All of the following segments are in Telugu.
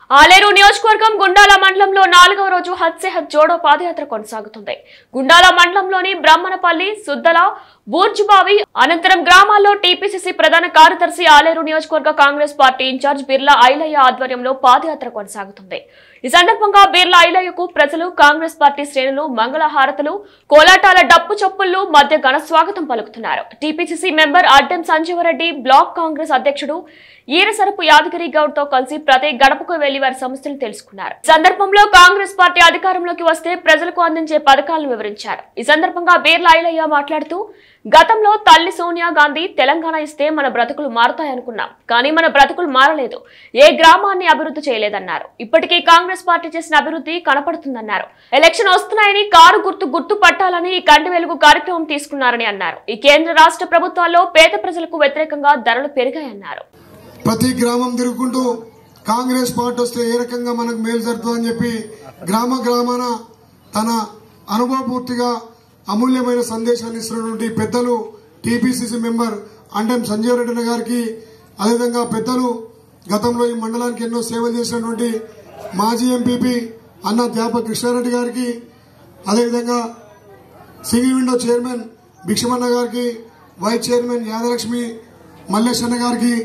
ఆలేరు నియోజకవర్గం గుండాల మండలంలో నాలుగవ రోజు హత్ సే హత్ జోడో పాదయాత్ర కొనసాగుతుంది గుండాల మండలంలోని బ్రహ్మణపల్లి సుద్దల బూర్జుబావి అనంతరం గ్రామాల్లో టీపీసీసీ ప్రధాన కార్యదర్శి ఆలేరు నియోజకవర్గ కాంగ్రెస్ పార్టీ ఇన్ఛార్జ్ బిర్లా ఐలయ్య ఆధ్వర్యంలో పాదయాత్ర కొనసాగుతుంది ఈ సందర్భంగా బిర్లా ఐలయ్యకు ప్రజలు కాంగ్రెస్ పార్టీ శ్రేణులు మంగళహారతులు కోలాటాల డప్పు చప్పుళ్లు మధ్య ఘన స్వాగతం పలుకుతున్నారు టీపీసీసీ మెంబర్ అడ్డం సంజీవరెడ్డి బ్లాక్ కాంగ్రెస్ అధ్యక్షుడు ఈరసరపు యాదగిరి గౌడ్ తో కలిసి ప్రతి గడపకు వెళ్లి వారి సమస్యలు తెలుసుకున్నారు ఈ సందర్భంలో కాంగ్రెస్ పార్టీ అధికారంలోకి వస్తే ప్రజలకు అందించే పథకాలను వివరించారు ఈ సందర్భంగా బీర్లా ఐలయ్య మాట్లాడుతూ గతంలో తల్లి సోనియా గాంధీ తెలంగాణ ఇస్తే మన బ్రతుకులు మారతాయనుకున్నాం కానీ మన బ్రతుకులు మారలేదు ఏ గ్రామాన్ని అభివృద్ధి చేయలేదన్నారు ఇప్పటికీ కాంగ్రెస్ పార్టీ చేసిన అభివృద్ధి కనపడుతుందన్నారు ఎలక్షన్ వస్తున్నాయని కారు గుర్తు గుర్తు పట్టాలని ఈ కంటి వెలుగు కార్యక్రమం తీసుకున్నారని అన్నారు ఈ కేంద్ర రాష్ట్ర ప్రభుత్వాల్లో పేద ప్రజలకు వ్యతిరేకంగా ధరలు పెరిగాయన్నారు ప్రతి గ్రామం తిరుగుకుంటూ కాంగ్రెస్ పార్టీ వస్తే ఏ రకంగా మనకు మేలు జరుగుతుందని చెప్పి గ్రామ గ్రామాన తన అనుభవపూర్తిగా అమూల్యమైన సందేశాన్ని ఇస్తున్నటువంటి పెద్దలు టీపీసీసీ మెంబర్ అండెం సంజీవ్ రెడ్డి గారికి అదేవిధంగా పెద్దలు గతంలో ఈ మండలానికి ఎన్నో సేవలు చేసినటువంటి మాజీ ఎంపీపీ అన్న ధ్యాప కృష్ణారెడ్డి గారికి అదేవిధంగా సింగిల్ విండో చైర్మన్ భిక్షమన్న గారికి వైస్ చైర్మన్ యాదలక్ష్మి మల్లేశన్న గారికి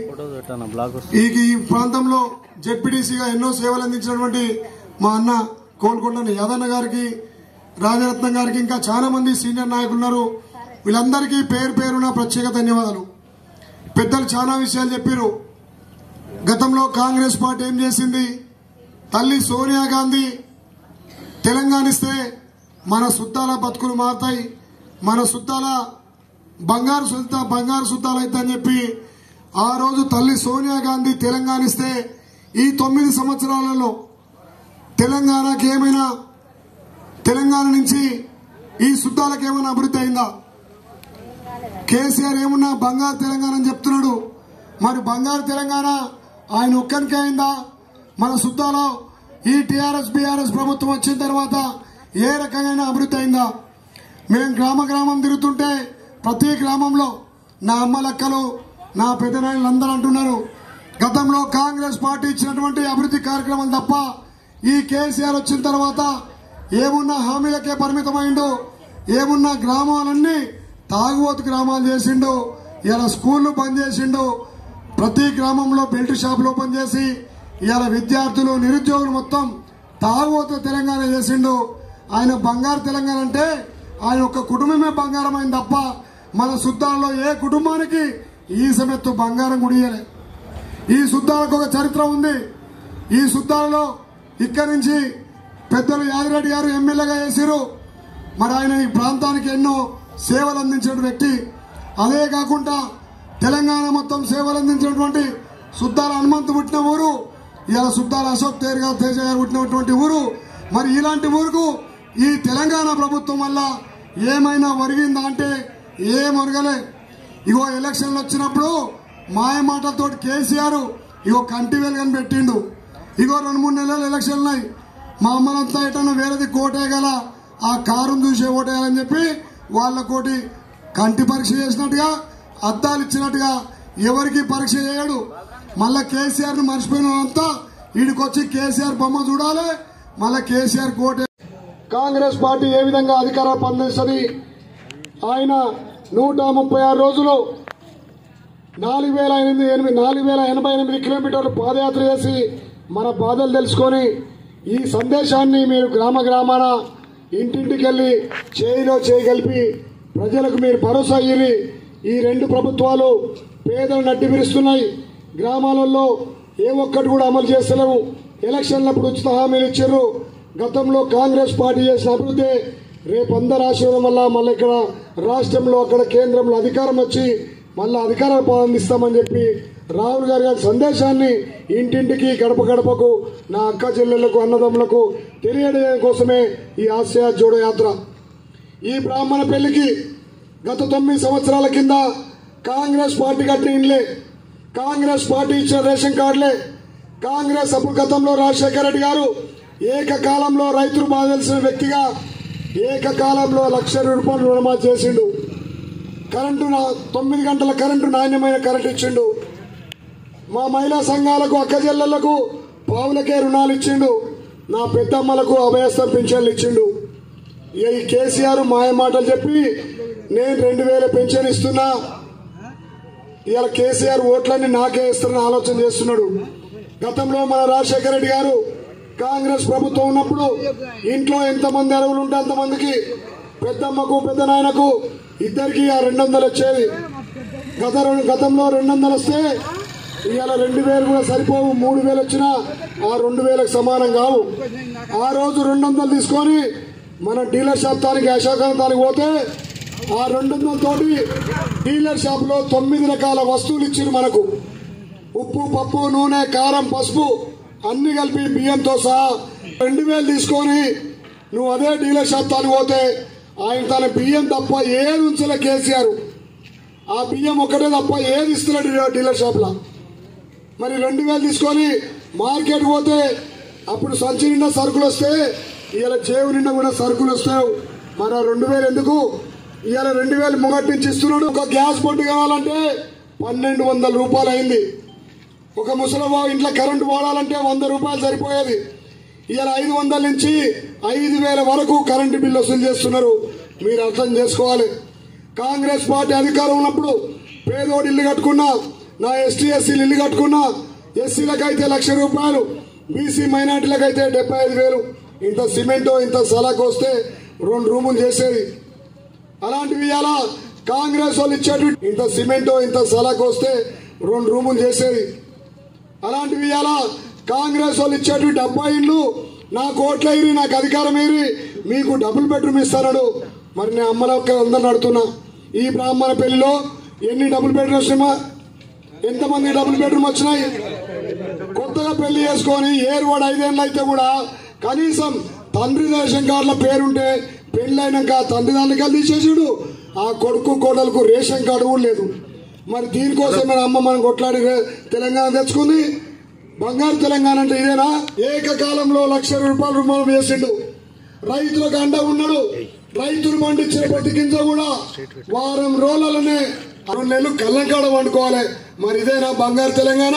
ఈ ఈ ప్రాంతంలో జెడ్పీటీసీగా ఎన్నో సేవలు అందించినటువంటి మా అన్న కోల్కొండ యాదన్న గారికి రాజరత్నం గారికి ఇంకా చాలా మంది సీనియర్ నాయకులు ఉన్నారు వీళ్ళందరికీ పేరు పేరున ప్రత్యేక ధన్యవాదాలు పెద్దలు చాలా విషయాలు చెప్పారు గతంలో కాంగ్రెస్ పార్టీ ఏం చేసింది తల్లి సోనియా గాంధీ తెలంగాణ ఇస్తే మన సుత్తాల బతుకులు మారుతాయి మన సుత్తాల బంగారు సుత్త బంగారు సుత్తాలు అవుతాయని చెప్పి ఆ రోజు తల్లి సోనియా గాంధీ తెలంగాణ ఇస్తే ఈ తొమ్మిది సంవత్సరాలలో తెలంగాణకి ఏమైనా తెలంగాణ నుంచి ఈ సుద్దాలకు ఏమైనా అభివృద్ధి అయిందా కేసీఆర్ ఏమున్నా బంగారు తెలంగాణ అని చెప్తున్నాడు మరి బంగారు తెలంగాణ ఆయన ఒక్కరికే అయిందా మన సుద్దాలో ఈ టీఆర్ఎస్ బీఆర్ఎస్ ప్రభుత్వం వచ్చిన తర్వాత ఏ రకమైన అభివృద్ధి అయిందా మేము గ్రామ గ్రామం తిరుగుతుంటే ప్రతి గ్రామంలో నా అమ్మ లెక్కలు నా పెద్దనాయనలు అందరూ అంటున్నారు గతంలో కాంగ్రెస్ పార్టీ ఇచ్చినటువంటి అభివృద్ధి కార్యక్రమాలు తప్ప ఈ కేసీఆర్ వచ్చిన తర్వాత ఏమున్నా హామీలకే పరిమితమైండు ఏమున్నా గ్రామాలన్నీ తాగుబోతు గ్రామాలు చేసిండు ఇలా స్కూళ్లు బంద్ చేసిండు ప్రతి గ్రామంలో బెల్ట్ షాపులు ఓపెన్ చేసి ఇవాళ విద్యార్థులు నిరుద్యోగులు మొత్తం తాగుబోతు తెలంగాణ చేసిండు ఆయన బంగారు తెలంగాణ అంటే ఆయన ఒక్క కుటుంబమే బంగారం అయింది తప్ప మన సుద్దాల్లో ఏ కుటుంబానికి ఈ సమెత్తు బంగారం గుడియలే ఈ సుద్దాలకు ఒక చరిత్ర ఉంది ఈ సుద్దాలలో ఇక్కడి నుంచి పెద్దలు యాదిరెడ్డి గారు ఎమ్మెల్యేగా చేసిరు మరి ఆయన ఈ ప్రాంతానికి ఎన్నో సేవలు అందించిన వ్యక్తి అదే కాకుండా తెలంగాణ మొత్తం సేవలు అందించినటువంటి సుద్దాల హనుమంతు పుట్టిన ఊరు ఇలా సుద్దాల అశోక్ తేర్ గారు తేజ గారు పుట్టినటువంటి ఊరు మరి ఇలాంటి ఊరుకు ఈ తెలంగాణ ప్రభుత్వం వల్ల ఏమైనా ఒరిగిందా అంటే ఏం ఒరగలే ఇగో ఎలక్షన్లు వచ్చినప్పుడు మాయ మాటలతో కేసీఆర్ ఇగో కంటి వెలుగని పెట్టిండు ఇగో రెండు మూడు నెలలు ఎలక్షన్లు ఉన్నాయి మా అమ్మలంతా ఎటన్నా వేరేది కోటేయగల ఆ కారును చూసే ఓటేయాలని చెప్పి వాళ్ళ కోటి కంటి పరీక్ష చేసినట్టుగా అద్దాలు ఇచ్చినట్టుగా ఎవరికి పరీక్ష చేయడు మళ్ళా కేసీఆర్ ను మర్చిపోయిన వాళ్ళంతా ఈడికొచ్చి కేసీఆర్ బొమ్మ చూడాలి మళ్ళా కేసీఆర్ కోటే కాంగ్రెస్ పార్టీ ఏ విధంగా అధికారాలు పొందిస్తుంది ఆయన నూట ముప్పై ఆరు రోజులు నాలుగు వేల ఎనిమిది ఎనిమిది నాలుగు వేల ఎనభై ఎనిమిది కిలోమీటర్లు పాదయాత్ర చేసి మన బాధలు తెలుసుకొని ఈ సందేశాన్ని మీరు గ్రామ గ్రామాన ఇంటింటికి వెళ్ళి చేయిలో చేయి కలిపి ప్రజలకు మీరు భరోసా ఇయ్యి ఈ రెండు ప్రభుత్వాలు పేదలు నడ్డి విరుస్తున్నాయి గ్రామాలలో ఏ ఒక్కటి కూడా అమలు చేస్తలేవు ఎలక్షన్లప్పుడు ఉచిత హామీలు ఇచ్చారు గతంలో కాంగ్రెస్ పార్టీ చేసిన అభివృద్ధి రేపు అందరు ఆశీర్వాదం వల్ల మళ్ళీ ఇక్కడ రాష్ట్రంలో అక్కడ కేంద్రంలో అధికారం వచ్చి మళ్ళీ అధికారం ప్రారంభిస్తామని చెప్పి రాహుల్ గారి గారి సందేశాన్ని ఇంటింటికి గడప గడపకు నా అక్క చెల్లెళ్లకు అన్నదమ్ములకు తెలియడం కోసమే ఈ ఆశయ జోడో యాత్ర ఈ బ్రాహ్మణ పెళ్లికి గత తొమ్మిది సంవత్సరాల కింద కాంగ్రెస్ పార్టీ కట్టిన ఇండ్లే కాంగ్రెస్ పార్టీ ఇచ్చిన రేషన్ కార్డులే కాంగ్రెస్ అప్పుడు గతంలో రాజశేఖర రెడ్డి గారు ఏకకాలంలో రైతులు బాగా తెలిసిన వ్యక్తిగా ఏకకాలంలో లక్ష రూపాయలు రుణమాఫీ చేసిండు కరెంటు నా- తొమ్మిది గంటల కరెంటు నాణ్యమైన కరెంటు ఇచ్చిండు మా మహిళా సంఘాలకు అక్క చెల్లెళ్లకు పావులకే రుణాలు ఇచ్చిండు నా పెద్దమ్మలకు అభయస్థం పింఛన్లు ఇచ్చిండు ఇక ఈ కేసీఆర్ మాయ మాటలు చెప్పి నేను రెండు వేల పెన్షన్ ఇస్తున్నా ఇవాళ కేసీఆర్ ఓట్లన్నీ నాకే ఇస్తారని ఆలోచన చేస్తున్నాడు గతంలో మన రాజశేఖర రెడ్డి గారు కాంగ్రెస్ ప్రభుత్వం ఉన్నప్పుడు ఇంట్లో ఎంతమంది అరువులు ఉంటే అంతమందికి పెద్దమ్మకు పెద్ద నాయనకు ఇద్దరికి ఆ రెండు వందలు వచ్చేది గత రెండు- గతంలో రెండు వందలు వస్తే ఇవాళ రెండు వేలు కూడా సరిపోవు మూడు వేలు వచ్చినా ఆ రెండు వేలకు సమానం కావు ఆ రోజు రెండు వందలు తీసుకొని మన డీలర్ షాప్ తానికి అశోకాంతానికి పోతే ఆ రెండు వందల తోటి డీలర్ షాప్ లో తొమ్మిది రకాల వస్తువులు ఇచ్చిండ్రు మనకు ఉప్పు పప్పు నూనె కారం పసుపు అన్ని కలిపి బియ్యంతో సహా రెండు వేలు తీసుకొని నువ్వు అదే డీలర్ షాప్ తానికి పోతే ఆయన తన బియ్యం తప్ప ఏది ఉంచలే కేసీఆర్ ఆ బియ్యం ఒకటే తప్ప ఏది ఇస్తున్నాడు ఈ డీలర్ షాప్ లో మరి రెండు వేలు తీసుకొని మార్కెట్ పోతే అప్పుడు సంచి నిండా సరుకులు వస్తే ఇవాళ జేబు నిండా కూడా సరుకులు వస్తాయి మరి ఆ రెండు వేలు ఎందుకు ఇవాళ రెండు వేలు ముంగటి నుంచి ఇస్తున్నాడు ఒక గ్యాస్ పొట్టు కావాలంటే పన్నెండు వందల రూపాయలు అయింది ఒక ముసలబా ఇంట్లో కరెంటు వాడాలంటే వంద రూపాయలు సరిపోయేది ఇవాళ ఐదు వందల నుంచి ఐదు వేల వరకు కరెంటు బిల్లు వసూలు చేస్తున్నారు మీరు అర్థం చేసుకోవాలి కాంగ్రెస్ పార్టీ అధికారం ఉన్నప్పుడు పేదోడు ఇల్లు కట్టుకున్నా నా ఎస్టీ ఎస్సీలు ఇల్లు కట్టుకున్నా ఎస్సీలకు అయితే లక్ష రూపాయలు బీసీ మైనార్టీలకు అయితే డెబ్బై ఐదు వేలు ఇంత సిమెంట్ ఇంత సలాకు వస్తే రెండు రూములు చేసేది అలాంటివి ఇలా కాంగ్రెస్ వాళ్ళు ఇచ్చేటి ఇంత సిమెంట్ ఇంత సలాకు వస్తే రెండు రూములు చేసేది అలాంటివి ఇలా కాంగ్రెస్ వాళ్ళు ఇచ్చేటి డబ్బా ఇండ్లు నాకు ఓట్లు ఎగిరి నాకు అధికారం ఎగిరి మీకు డబుల్ బెడ్రూమ్ ఇస్తాడు మరి నేను అమ్మలక్క అందరిని అడుగుతున్నా ఈ బ్రాహ్మణ పెళ్లిలో ఎన్ని డబుల్ బెడ్రూమ్ వచ్చినాయమ్మా ఎంతమంది డబుల్ బెడ్రూమ్ వచ్చినాయి కొత్తగా పెళ్లి చేసుకొని ఏరు వాడు ఐదేళ్ళు అయితే కూడా కనీసం తండ్రి రేషన్ కార్డుల పేరుంటే పెళ్ళైనాక తండ్రి దానికి తీసేసాడు ఆ కొడుకు కోడలకు రేషన్ కార్డు కూడా లేదు మరి దీనికోసం మన అమ్మ మనం కొట్లాడి రే- తెలంగాణ తెచ్చుకుంది బంగారు తెలంగాణ అంటే ఇదేనా ఏకకాలంలో లక్ష రూపాయల రుణం వేసిండు రైతులకు అండ ఉన్నాడు రైతులు పండించిన ప్రతి గింజ కూడా వారం రోజులనే రెండు నెలలు కళ్ళంకాడ వండుకోవాలి మరి ఇదేనా బంగారు తెలంగాణ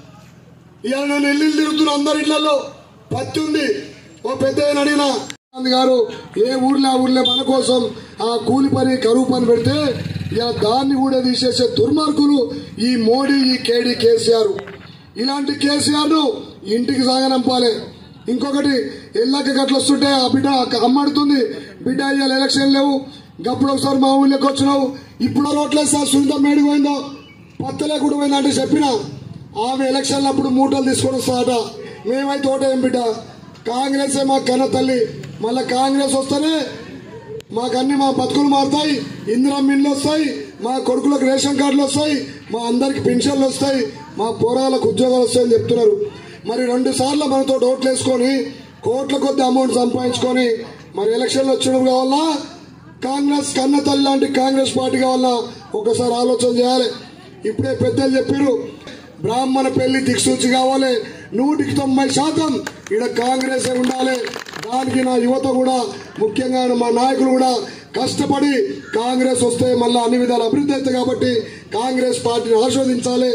ఇవాళ నేను ఇల్లు తిరుగుతున్న అందరి ఇళ్లలో పత్తి ఉంది ఓ పెద్ద ఆయన అడిగినా గాంధీ గారు ఏ ఊర్లో ఆ ఊర్లో మన కోసం ఆ కూలి పని కరువు పని పెడితే ఇక దాన్ని కూడా తీసేసే దుర్మార్గులు ఈ మోడీ ఈ కేడీ కేసీఆర్ ఇలాంటి కేసీఆర్ ను ఇంటికి సాగనంపాలి ఇంకొకటి ఎల్లకి గట్ల వస్తుంటే ఆ బిడ్డ అమ్మడుతుంది బిడ్డ ఇవాళ ఎలక్షన్ లేవు గప్పుడు ఒకసారి మా ఊళ్ళోకి వచ్చినావు ఇప్పుడు రోట్లేసా సునీత మేడికి పోయిందో పత్తలే కూడా పోయిందంటే చెప్పినా ఆమె ఎలక్షన్లు అప్పుడు మూటలు తీసుకొని వస్తాడట మేమైతే ఓటేం బిడ్డ కాంగ్రెస్ మా కన్న తల్లి మళ్ళా కాంగ్రెస్ వస్తేనే మాకన్నీ మా బతుకులు మారుతాయి ఇందిరా మిన్లు వస్తాయి మా కొడుకులకు రేషన్ కార్డులు వస్తాయి మా అందరికి పెన్షన్లు వస్తాయి మా పోరాలకు ఉద్యోగాలు వస్తాయని చెప్తున్నారు మరి రెండు సార్లు మనతో ఓట్లు వేసుకొని కోట్ల కొద్ది అమౌంట్ సంపాదించుకొని మరి ఎలక్షన్లు వచ్చినప్పుడు కావాలా కాంగ్రెస్ కన్న తల్లి లాంటి కాంగ్రెస్ పార్టీ కావాలా ఒకసారి ఆలోచన చేయాలి ఇప్పుడే పెద్దలు చెప్పారు బ్రాహ్మణ పెళ్లి దిక్సూచి కావాలి నూటికి తొంభై శాతం ఇక్కడ కాంగ్రెస్ ఉండాలి దానికి నా యువత కూడా ముఖ్యంగా మా నాయకులు కూడా కష్టపడి కాంగ్రెస్ వస్తే మళ్ళీ అన్ని విధాల అభివృద్ధి అవుతాయి కాబట్టి కాంగ్రెస్ పార్టీని ఆస్వాదించాలి